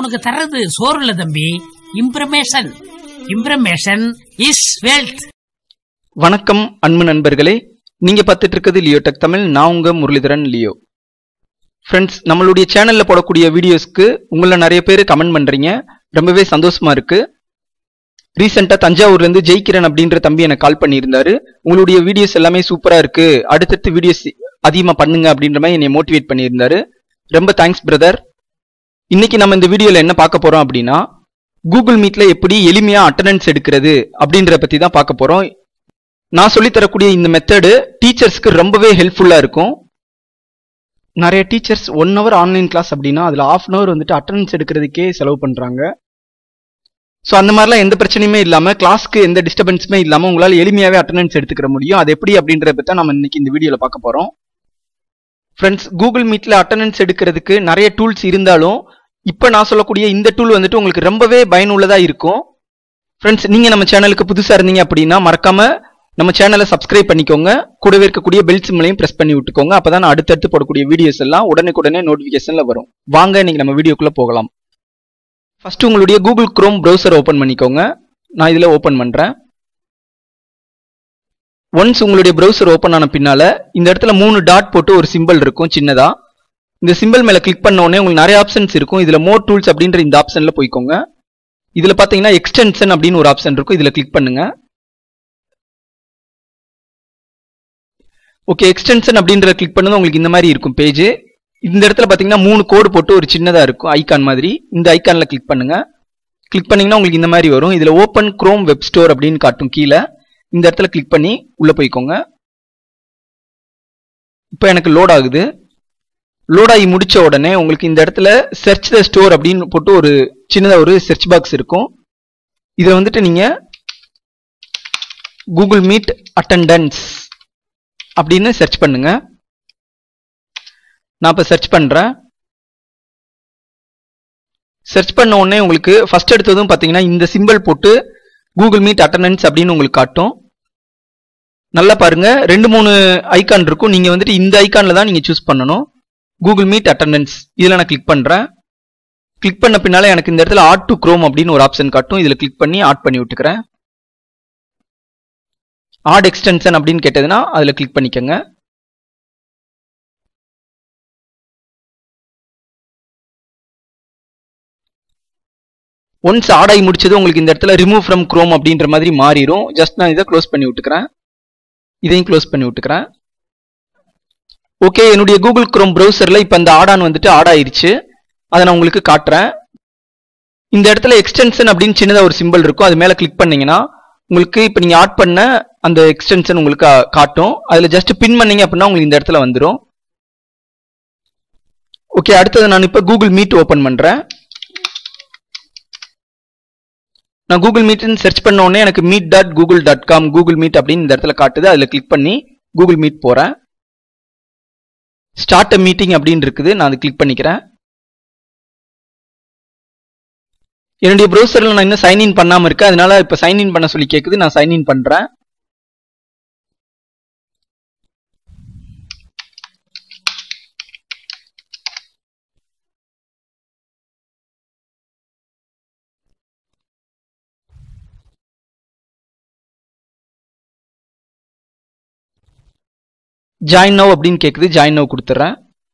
உங்களுக்கு தர்றது சோறு இல்ல தம்பி இம்ப்ரமேஷன் இம்ப்ரமேஷன் இஸ் வெல்த் வணக்கம் அன்பு நண்பர்களே நீங்க பார்த்துட்டு இருக்கிறது லியோ டெக் தமிழ் நான் உங்க முரளிதரன் லியோ ஃப்ரெண்ட்ஸ் நம்மளுடைய சேனல்ல போடக்கூடிய வீடியோஸ்க்கு உங்கள நிறைய பேர் கமெண்ட் பண்றீங்க ரொம்பவே சந்தோஷமா இருக்கு ரீசெண்டா தஞ்சாவூர்ல இருந்து ஜெயிக்கிறன் அப்படின்ற தம்பி எனக்கு கால் பண்ணியிருந்தாரு உங்களுடைய வீடியோஸ் எல்லாமே சூப்பரா இருக்கு அடுத்தடுத்து வீடியோஸ் அதிகமா பண்ணுங்க அப்படின்ற மாதிரி என்னை மோட்டிவேட் பண்ணியிருந்தாரு ரொம்ப தேங்க்ஸ் பிரதர் இன்னைக்கு நம்ம இந்த வீடியோல என்ன பார்க்க போறோம் அப்படின்னா கூகுள் மீட்ல எப்படி எளிமையா அட்டண்டன்ஸ் எடுக்கிறது அப்படின்ற பத்தி தான் பார்க்க போறோம் நான் சொல்லித் தரக்கூடிய இந்த மெத்தடு டீச்சர்ஸ்க்கு ரொம்பவே ஹெல்ப்ஃபுல்லா இருக்கும் நிறைய teachers one hour online class அப்படின்னா அதுல ஆஃப் அன் ஹவர் வந்துட்டு அட்டண்டன்ஸ் எடுக்கிறதுக்கே செலவு பண்றாங்க ஸோ அந்த மாதிரிலாம் எந்த பிரச்சனையுமே இல்லாம கிளாஸ்க்கு எந்த டிஸ்டர்பன்ஸுமே இல்லாம உங்களால எளிமையாவே அட்டண்டன்ஸ் எடுத்துக்கிற முடியும் அது எப்படி அப்படின்றத பத்தி தான் நம்ம இன்னைக்கு இந்த வீடியோல பார்க்க போறோம் ஃப்ரெண்ட்ஸ் கூகுள் மீட்ல அட்டண்டன்ஸ் எடுக்கிறதுக்கு நிறைய டூல்ஸ் இருந்தாலும் இப்போ நான் சொல்லக்கூடிய இந்த டூல் வந்துட்டு உங்களுக்கு ரொம்பவே பயனுள்ளதா இருக்கும் ஃப்ரெண்ட்ஸ் நீங்க நம்ம சேனலுக்கு புதுசா இருந்தீங்க அப்படின்னா மறக்காம நம்ம சேனலை சப்ஸ்கிரைப் பண்ணிக்கோங்க கூடவே இருக்கக்கூடிய பெல் சிம்லையும் பிரஸ் பண்ணி விட்டுக்கோங்க அப்பதான் நான் அடுத்தடுத்து போடக்கூடிய வீடியோஸ் எல்லாம் உடனுக்குடனே நோட்டிபிகேஷன்ல வரும் வாங்க இன்னைக்கு நம்ம வீடியோக்குள்ள போகலாம் ஃபர்ஸ்ட் உங்களுடைய கூகுள் குரோம் ப்ரௌசர் ஓபன் பண்ணிக்கோங்க நான் இதுல ஓபன் பண்றேன் ஒன்ஸ் உங்களுடைய ப்ரௌசர் ஓபன் ஆன பின்னால இந்த இடத்துல மூணு டாட் போட்டு ஒரு சிம்பிள் இருக்கும் சின்னதா இந்த சிம்பிள் மேல கிளிக் பண்ண உடனே உங்களுக்கு நிறைய ஆப்ஷன்ஸ் இருக்கும் இதுல மோர் டூல்ஸ் அப்படின்ற இந்த ஆப்ஷன்ல போய்க்கோங்க இதுல பாத்தீங்கன்னா எக்ஸ்டென்ஷன் அப்படின்னு ஒரு ஆப்ஷன் இருக்கும் இதுல கிளிக் பண்ணுங்க ஓகே எக்ஸ்டென்ஷன் அப்படின்றத கிளிக் பண்ணது உங்களுக்கு இந்த மாதிரி இருக்கும் பேஜ் இந்த இடத்துல பாத்தீங்கன்னா மூணு கோடு போட்டு ஒரு சின்னதா இருக்கும் ஐகான் மாதிரி இந்த ஐகான்ல கிளிக் பண்ணுங்க கிளிக் பண்ணீங்கன்னா உங்களுக்கு இந்த மாதிரி வரும் இதுல ஓப்பன் குரோம் வெப் ஸ்டோர் அப்படின்னு காட்டும் கீழே இந்த இடத்துல கிளிக் பண்ணி உள்ள போய்க்கோங்க இப்போ எனக்கு லோட் ஆகுது லோட் ஆகி முடிச்ச உடனே உங்களுக்கு இந்த இடத்துல சர்ச் த ஸ்டோர் அப்படின்னு போட்டு ஒரு சின்னதா ஒரு சர்ச் பாக்ஸ் இருக்கும் இதை வந்துட்டு நீங்க கூகுள் மீட் அட்டண்டன்ஸ் அப்படின்னு சர்ச் பண்ணுங்க நான் இப்போ சர்ச் பண்றேன் சர்ச் பண்ண உடனே உங்களுக்கு ஃபர்ஸ்ட் எடுத்ததும் பார்த்தீங்கன்னா இந்த சிம்பிள் போட்டு கூகுள் மீட் அட்டண்டன்ஸ் அப்படின்னு உங்களுக்கு காட்டும் நல்லா பாருங்க ரெண்டு மூணு ஐகான் இருக்கும் நீங்க வந்துட்டு இந்த ஐகான்ல தான் நீங்க சூஸ் பண்ணணும் கூகுள் மீட் அட்டண்டன்ஸ் இதில் நான் கிளிக் பண்றேன் கிளிக் பண்ண பின்னால எனக்கு இந்த இடத்துல ஆட் டு குரோம் அப்படின்னு ஒரு ஆப்ஷன் காட்டும் இதில் கிளிக் பண்ணி ஆட் பண்ணி விட்டுக்கிறேன் ஆட் எக்ஸ்டென்ஷன் அப்படின்னு கேட்டதுன்னா அதில் கிளிக் பண்ணிக்கோங்க ஒன்ஸ் ஆட் ஆகி முடிச்சது உங்களுக்கு இந்த இடத்துல ரிமூவ் ஃப்ரம் குரோம் அப்படின்ற மாதிரி மாறிடும் ஜஸ்ட் நான் இதை க்ளோஸ் பண்ணி விட்டுக்கிறேன் இதையும் க்ளோஸ் பண்ணி விட்டுக்கிறேன் ஓகே என்னுடைய கூகுள் குரோம் ப்ரௌசரில் இப்போ அந்த ஆடான் வந்துட்டு ஆட் ஆயிருச்சு அதை நான் உங்களுக்கு காட்டுறேன் இந்த இடத்துல எக்ஸ்டென்ஷன் அப்படின்னு சின்னதாக ஒரு சிம்பிள் இருக்கும் அது மேலே கிளிக் பண்ணீங்கன்னா உங்களுக்கு இப்போ நீங்கள் ஆட் பண்ண அந்த எக்ஸ்டென்ஷன் உங்களுக்கு கா- காட்டும் அதில் ஜஸ்ட் பின் பண்ணீங்க அப்படின்னா உங்களுக்கு இந்த இடத்துல வந்துடும் ஓகே அடுத்தது நான் இப்போ கூகுள் மீட் ஓப்பன் பண்ணுறேன் நான் கூகுள் மீட்னு சர்ச் பண்ண உடனே எனக்கு meet dot Google dot com Google Meet அப்படின்னு இந்த இடத்துல காட்டுது அதில் கிளிக் பண்ணி கூகுள் மீட் போகிறேன் ஸ்டார்ட் அ மீட்டிங் அப்படின்னு இருக்குது நான் அதை கிளிக் பண்ணிக்கிறேன் என்னுடைய ப்ரௌசரில் நான் இன்னும் சைன்இன் பண்ணாமல் இருக்கேன் அதனால இப்போ சைன்இன் பண்ண சொல்லி கேட்குது நான் சைன்இன் பண்ணுறேன் ஜாயின் நவ் அப்படின்னு கேட்குது ஜாயின் நவ் கொடுத்துட்றேன்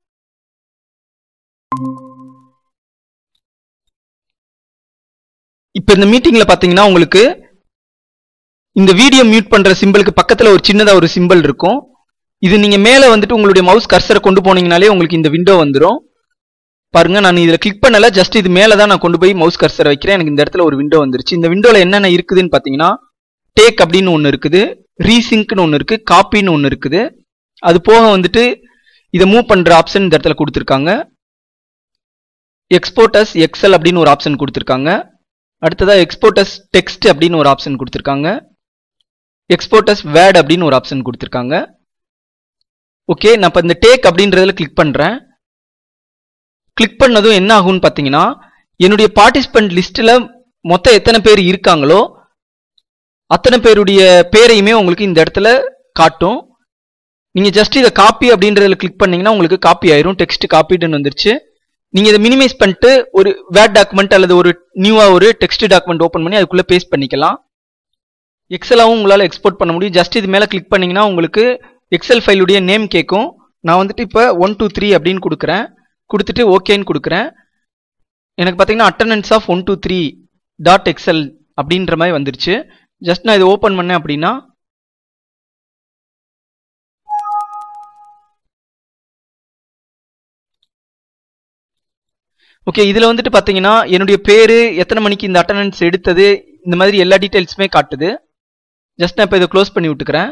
இப்போ இந்த மீட்டிங்ல பாத்தீங்கன்னா உங்களுக்கு இந்த வீடியோ மியூட் பண்ற சிம்பிளுக்கு பக்கத்துல ஒரு சின்னதா ஒரு சிம்பிள் இருக்கும் இது நீங்க மேல வந்துட்டு உங்களுடைய மவுஸ் கர்சரை கொண்டு போனீங்கனாலே உங்களுக்கு இந்த விண்டோ வந்துடும் பாருங்க நான் இதுல கிளிக் பண்ணல ஜஸ்ட் இது மேல தான் நான் கொண்டு போய் மவுஸ் கர்சரை வைக்கிறேன் எனக்கு இந்த இடத்துல ஒரு விண்டோ வந்துருச்சு இந்த விண்டோல என்னென்ன இருக்குதுன்னு பாத்தீங்கன்னா டேக் அப்படின்னு ஒன்று இருக்குது ரீசிங்க்னு ஒன்று இருக்கு காப்பின்னு ஒன்று இருக்குது அது போக வந்துட்டு இதை மூவ் பண்ற ஆப்ஷன் இந்த இடத்துல கொடுத்துருக்காங்க எக்ஸ்போர்ட்டஸ் எக்ஸல் அப்படின்னு ஒரு ஆப்ஷன் கொடுத்துருக்காங்க அடுத்ததா எக்ஸ்போர்ட்டஸ் டெக்ஸ்ட் அப்படின்னு ஒரு ஆப்ஷன் கொடுத்துருக்காங்க எக்ஸ்போர்ட்டஸ் வேர்ட் அப்படின்னு ஒரு ஆப்ஷன் கொடுத்துருக்காங்க ஓகே நான் இப்போ இந்த டேக் அப்படின்றதுல கிளிக் பண்றேன் கிளிக் பண்ணதும் என்ன ஆகும்னு பார்த்தீங்கன்னா என்னுடைய பார்ட்டிசிபென்ட் லிஸ்ட்டில் மொத்தம் எத்தனை பேர் இருக்காங்களோ அத்தனை பேருடைய பேரையுமே உங்களுக்கு இந்த இடத்துல காட்டும் நீங்க ஜஸ்ட் இதை காப்பி அப்படின்றதுல கிளிக் பண்ணீங்கன்னா உங்களுக்கு காப்பி ஆயிரும் டெக்ஸ்ட் காப்பிடுன்னு வந்துருச்சு நீங்க இதை மினிமைஸ் பண்ணிட்டு ஒரு வேர்ட் டாக்குமெண்ட் அல்லது ஒரு நியூவா ஒரு டெக்ஸ்ட் டாக்குமெண்ட் ஓபன் பண்ணி அதுக்குள்ள பேஸ்ட் பண்ணிக்கலாம் எக்ஸலாவும் உங்களால எக்ஸ்போர்ட் பண்ண முடியும் ஜஸ்ட் இது மேல கிளிக் பண்ணீங்கன்னா உங்களுக்கு எக்ஸல் ஃபைலுடைய நேம் கேட்கும் நான் வந்துட்டு இப்போ ஒன் டூ த்ரீ அப்படின்னு கொடுக்குறேன் கொடுத்துட்டு ஓகேன்னு கொடுக்குறேன் எனக்கு பார்த்தீங்கன்னா attendance of one two three dot excel அப்படின்ற மாதிரி வந்துருச்சு ஜஸ்ட் நான் இதை ஓப்பன் பண்ணேன் அப்படின்னா ஓகே இதில் வந்துட்டு பார்த்தீங்கன்னா என்னுடைய பேர் எத்தனை மணிக்கு இந்த அட்டண்டன்ஸ் எடுத்தது இந்த மாதிரி எல்லா டீட்டெயில்ஸுமே காட்டுது ஜஸ்ட் நான் இப்போ இதை க்ளோஸ் பண்ணி விட்டுக்கிறேன்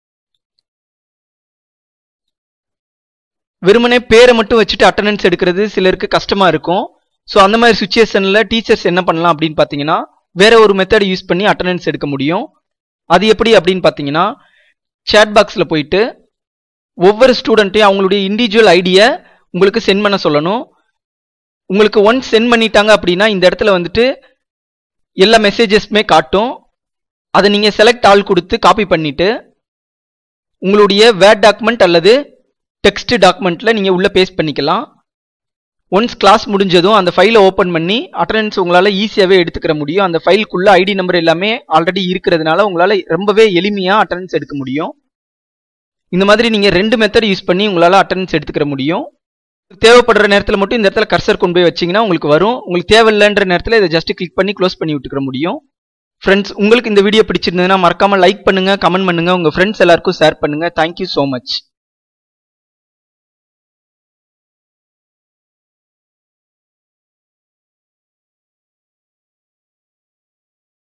வெறுமனே பேரை மட்டும் வச்சுட்டு அட்டண்டன்ஸ் எடுக்கிறது சிலருக்கு கஷ்டமா இருக்கும் ஸோ அந்த மாதிரி சுச்சுவேஷனில் டீச்சர்ஸ் என்ன பண்ணலாம் அப்படின்னு பார்த்தீங்கன்னா வேற ஒரு மெத்தட் யூஸ் பண்ணி அட்டண்டன்ஸ் எடுக்க முடியும் அது எப்படி அப்படின்னு பார்த்தீங்கன்னா சேட் பாக்ஸில் போயிட்டு ஒவ்வொரு ஸ்டூடெண்ட்டையும் அவங்களுடைய இண்டிவிஜுவல் ஐடியை உங்களுக்கு சென்ட் பண்ண சொல்லணும் உங்களுக்கு ஒன்ஸ் சென்ட் பண்ணிட்டாங்க அப்படின்னா இந்த இடத்துல வந்துட்டு எல்லா மெசேஜஸ்மே காட்டும் அதை நீங்கள் செலக்ட் ஆள் கொடுத்து காப்பி பண்ணிட்டு உங்களுடைய வேர்ட் டாக்குமெண்ட் அல்லது டெக்ஸ்ட் டாக்குமெண்ட்டில் நீங்கள் உள்ளே பேஸ்ட் பண்ணிக்கலாம் ஒன்ஸ் கிளாஸ் முடிஞ்சதும் அந்த ஃபைலை ஓப்பன் பண்ணி அட்டண்டன்ஸ் உங்களால் ஈஸியாகவே எடுத்துக்கிற முடியும் அந்த ஃபைலுக்குள்ளே ஐடி நம்பர் எல்லாமே ஆல்ரெடி இருக்கிறதுனால உங்களால் ரொம்பவே எளிமையாக அட்டண்டன்ஸ் எடுக்க முடியும் இந்த மாதிரி நீங்கள் ரெண்டு மெத்தட் யூஸ் பண்ணி உங்களால் அட்டண்டன்ஸ் எடுத்துக்கிற முடியும் தேவைப்படுற நேரத்தில் மட்டும் இந்த இடத்துல கர்சர் கொண்டு போய் வச்சிங்கன்னா உங்களுக்கு வரும் உங்களுக்கு தேவையில்லைன்ற நேரத்தில் இதை ஜஸ்ட் கிளிக் பண்ணி க்ளோஸ் பண்ணி விட்டுக்கிற முடியும் ஃப்ரெண்ட்ஸ் உங்களுக்கு இந்த வீடியோ பிடிச்சிருந்ததுன்னா மறக்காமல் லைக் பண்ணுங்கள் கமெண்ட் பண்ணுங்கள் உங்கள் ஃப்ரெண்ட்ஸ் எல்லாருக்கும் ஷேர் பண்ணுங்கள் தேங்க்யூ ஸோ மச்